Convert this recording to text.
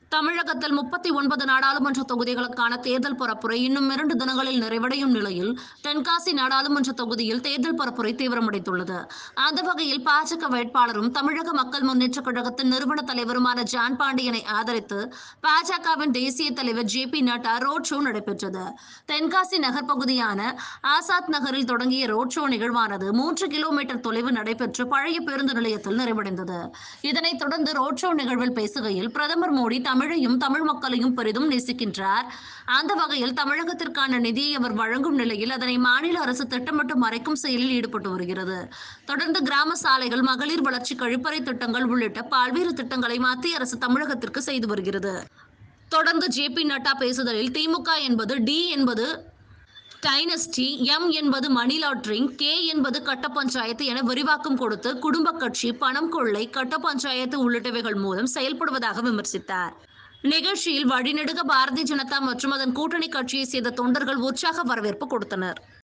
தமிழகத்தில் முப்பத்தி ஒன்பது நாடாளுமன்ற தொகுதிகளுக்கான தேர்தல் பரப்புரை இன்னும் இரண்டு தினங்களில் நிறைவடையும் நிலையில் தென்காசி நாடாளுமன்ற தொகுதியில் தேர்தல் பரப்புரை தீவிரமடைந்துள்ளது அந்த வகையில் பாஜக வேட்பாளரும் தமிழக மக்கள் முன்னேற்றக் கழகத்தின் நிறுவன தலைவருமான ஜான் பாண்டியனை ஆதரித்து பாஜகவின் தேசிய தலைவர் J P Nadda road show நடைபெற்றது தென்காசி நகர் பகுதியான ஆசாத் நகரில் தொடங்கிய ரோட் ஷோ நிகழ்வானது மூன்று கிலோமீட்டர் தொலைவு நடைபெற்று பழைய பேருந்து நிலையத்தில் நிறைவடைந்தது இதனைத் தொடர்ந்து ரோட் ஷோ நிகழ்வில் பேசுகையில் பிரதமர் மோடி தமிழையும் தமிழ் மக்களையும் பெரிதும் நேசிக்கின்றார் அந்த வகையில் தமிழகத்திற்கான நிதியை அவர் வழங்கும் நிலையில் அதனை மாநில அரசு திட்டமிட்டு மறைக்கும் செயலில் ஈடுபட்டு வருகிறது தொடர்ந்து கிராம சாலைகள் மகளிர் வளர்ச்சி கழிப்பறை திட்டங்கள் உள்ளிட்ட பல்வேறு திட்டங்களை மத்திய அரசு தமிழகத்திற்கு செய்து வருகிறது தொடர்ந்து ஜே பி நட்டா பேசுதலில் திமுக என்பது டி என்பது டைனஸ்டி எம் என்பது மணி லாண்டரிங் கே என்பது கட்ட பஞ்சாயத்து என விரிவாக்கம் கொடுத்து குடும்ப கட்சி பணம் கொள்ளை கட்ட பஞ்சாயத்து உள்ளிட்டவைகள் மூலம் செயல்படுவதாக விமர்சித்தார் நிகழ்ச்சியில் வழிநெடுக பாரதிய ஜனதா மற்றும் அதன் கூட்டணி கட்சியை சேர்ந்த தொண்டர்கள் உற்சாக வரவேற்பு கொடுத்தனர்